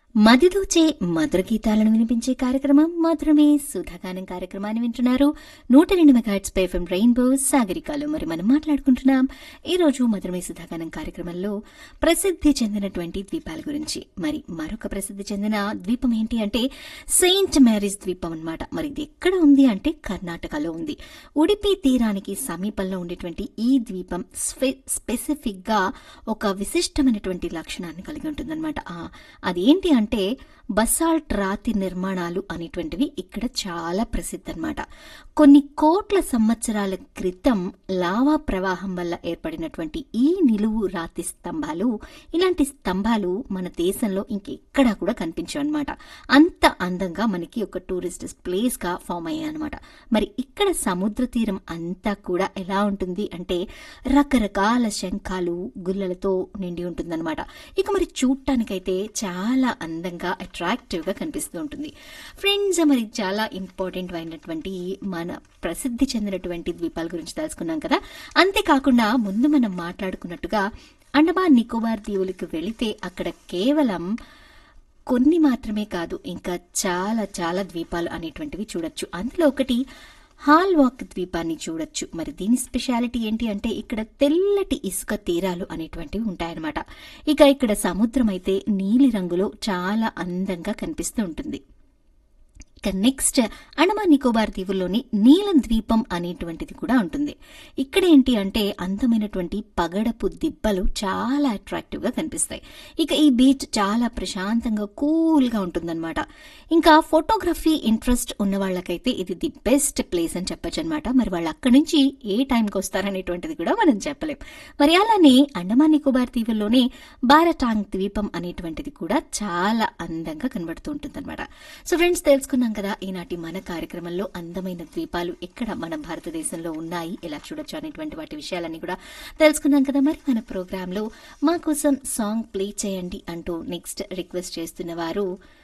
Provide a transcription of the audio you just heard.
మదిదూచే మధుర గీతాలను వినిపించే కార్యక్రమం మధురమే సుధాగానం కార్యక్రమాన్ని వింటున్నారు నూట రెండు మెగాట్స్ పేఫం రెయిన్బో సాగరికాలు మరి మనం మాట్లాడుకుంటున్నాం ఈ రోజు మధురమే సుధాగానం కార్యక్రమంలో ప్రసిద్ధి చెందినటువంటి ద్వీపాల గురించి మరి మరొక ప్రసిద్ధి చెందిన ద్వీపం ఏంటి అంటే సెయింట్ మ్యారీస్ ద్వీపం అన్నమాట మరి ఇది ఎక్కడ ఉంది అంటే కర్ణాటకలో ఉంది ఉడిపి తీరానికి సమీపంలో ఉండేటువంటి ఈ ద్వీపం స్పె- స్పెసిఫిక్ గా ఒక విశిష్టమైనటువంటి లక్షణాన్ని కలిగి ఉంటుందన్నమాట ఆ, అదేంటి అంటే బసాల్ట్ రాతి నిర్మాణాలు అనేటువంటివి ఇక్కడ చాలా ప్రసిద్ధి అన్నమాట కొన్ని కోట్ల సంవత్సరాల క్రితం లావా ప్రవాహం వల్ల ఏర్పడినటువంటి ఈ నిలువు రాతి స్తంభాలు ఇలాంటి స్తంభాలు మన దేశంలో ఇంకెక్కడా కూడా కనిపించవు అనమాట అంత అందంగా మనకి ఒక టూరిస్ట్ ప్లేస్ గా ఫామ్ అయ్యాయి అనమాట మరి ఇక్కడ సముద్ర తీరం అంతా కూడా ఎలా ఉంటుంది అంటే రకరకాల శంఖాలు గుల్లలతో నిండి ఉంటుందన్నమాట ఇక మరి చూడటానికైతే చాలా అందంగా అట్రాక్టివ్ గా కనిపిస్తూ ఉంటుంది ఫ్రెండ్స్ మరి చాలా ఇంపార్టెంట్ అయినటువంటి మన ప్రసిద్ధి చెందినటువంటి ద్వీపాల గురించి తెలుసుకున్నాం కదా అంతేకాకుండా ముందు మనం మాట్లాడుకున్నట్టుగా అండమాన్ నికోబార్ దీవులకు వెళితే అక్కడ కేవలం కొన్ని మాత్రమే కాదు ఇంకా చాలా చాలా ద్వీపాలు అనేటువంటివి చూడొచ్చు అందులో ఒకటి హాల్వాక్ ద్వీపాన్ని చూడొచ్చు మరి దీని స్పెషాలిటీ ఏంటి అంటే ఇక్కడ తెల్లటి ఇసుక తీరాలు అనేటువంటివి ఉంటాయన్నమాట ఇక ఇక్కడ సముద్రం అయితే నీలి రంగులో చాలా అందంగా కనిపిస్తూ ఉంటుంది ఇక నెక్స్ట్ అండమాన్ నికోబార్ దీవుల్లోని నీలం ద్వీపం అనేటువంటిది కూడా ఉంటుంది ఇక్కడ ఏంటి అంటే అందమైనటువంటి పగడపు దిబ్బలు చాలా అట్రాక్టివ్ గా కనిపిస్తాయి ఇక ఈ బీచ్ చాలా ప్రశాంతంగా కూల్ గా ఉంటుందన్నమాట ఇంకా ఫోటోగ్రఫీ ఇంట్రెస్ట్ ఉన్న వాళ్ళకైతే ఇది ది బెస్ట్ ప్లేస్ అని చెప్పొచ్చు అనమాట మరి వాళ్ళు అక్కడి నుంచి ఏ టైంకి వస్తారనేటువంటిది కూడా మనం చెప్పలేం మరి అలానే అండమాన్ నికోబార్ దీవుల్లోనే బారటాంగ్ ద్వీపం అనేటువంటిది కూడా చాలా అందంగా కనబడుతూ ఉంటుందన్నమాట సో ఫ్రెండ్స్ తెలుసుకున్నాం కదా ఈనాటి మన కార్యక్రమంలో అందమైన ద్వీపాలు ఎక్కడ మన భారతదేశంలో ఉన్నాయి ఎలా చూడొచ్చు అనేటువంటి వాటి విషయాలన్నీ కూడా తెలుసుకున్నాం కదా మరి మన ప్రోగ్రాంలో మా కోసం సాంగ్ ప్లే చేయండి అంటూ నెక్స్ట్ రిక్వెస్ట్ చేస్తున్న వారు